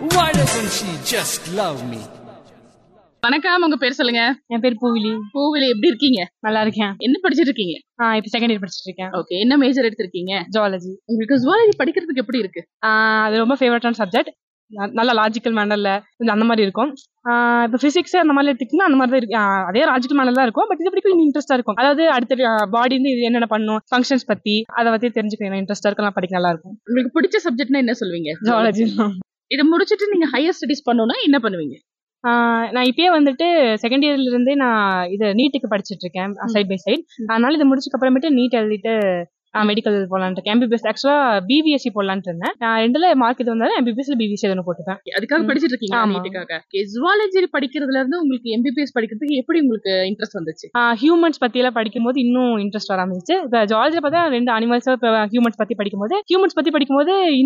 Why doesn't she just love me? வணக்கம் உங்க பேர் சொல்லுங்க என் பேர் பூவிலி பூவிலி எப்படி இருக்கீங்க நல்லா இருக்கேன் என்ன படிச்சிட்டு இருக்கீங்க ஆஹ் இப்போ செகண்ட் இயர் படிச்சிட்டு இருக்கேன் ஓகே என்ன மேஜர் எடுத்திருக்கீங்க ஜுவாலஜி உங்களுக்கு ஜுவாலஜி படிக்கிறதுக்கு எப்படி இருக்கு அது ரொம்ப ஃபேவரட்டான சப்ஜெக்ட் நல்ல லாஜிக்கல் மேனர்ல கொஞ்சம் அந்த மாதிரி இருக்கும் ஆஹ் இப்போ பிசிக்ஸ் அந்த மாதிரி எடுத்துக்கிட்டா அந்த மாதிரி தான் இருக்கு ஆஹ் அதே லாஜிக்கல் மேனர் தான் இருக்கும் பட் இது படிக்கும் இன்ட்ரெஸ்டா இருக்கும் அதாவது அடுத்த பாடி வந்து இது என்னென்ன பண்ணும் ஃபங்க்ஷன்ஸ் பத்தி அதை பத்தி தெரிஞ்சுக்க இன்ட்ரெஸ்டா இருக்கும் படிக்க நல்லா இருக்கும் உங்களுக்கு பிடிச்ச சப்ஜெக்ட்னா என்ன சொல்வீங்க ஜுவாலஜி இதை முடிச்சிட்டு நீங்க ஹையர் ஸ்டடிஸ் பண்ணணும்னா என்ன பண்ணுவீங்க நான் இப்பயே வந்துட்டு செகண்ட் இயர்ல இருந்தே நான் இது நீட்டுக்கு படிச்சிட்டு இருக்கேன் சைட் பை சைட் அதனால இது முடிச்சுக்கு அப்புறமேட்டு நீட் எழுதிட்டு மெடிக்கல் போலான்ட்டு இருக்கேன் எம்பிபிஎஸ் ஆக்சுவலா பிபிஎஸ்சி போலான்ட்டு இருந்தேன் நான் ரெண்டுல மார்க் இது வந்தாலும் எம்பிபிஎஸ்ல பிபிஎஸ்சி ஒன்று போட்டுப்பேன் அதுக்காக ம். படிச்சிட்டு இருக்கீங்க ஆமா. நீட்டுக்காக ஜுவாலஜி படிக்கிறதுல இருந்து உங்களுக்கு எம்பிபிஎஸ் படிக்கிறதுக்கு எப்படி உங்களுக்கு இன்ட்ரெஸ்ட் வந்துச்சு ஹியூமன்ஸ் பத்தி எல்லாம் படிக்கும்போது இன்னும் இன்ட்ரெஸ்ட் வர ஆரம்பிச்சு இப்போ ஜாலஜி பார்த்தா ரெண்டு அனிமல்ஸ் ஹியூமன்ஸ் பத்தி படிக்கும்போது ஹியூமன்ஸ் பத்தி படிக்கும்போது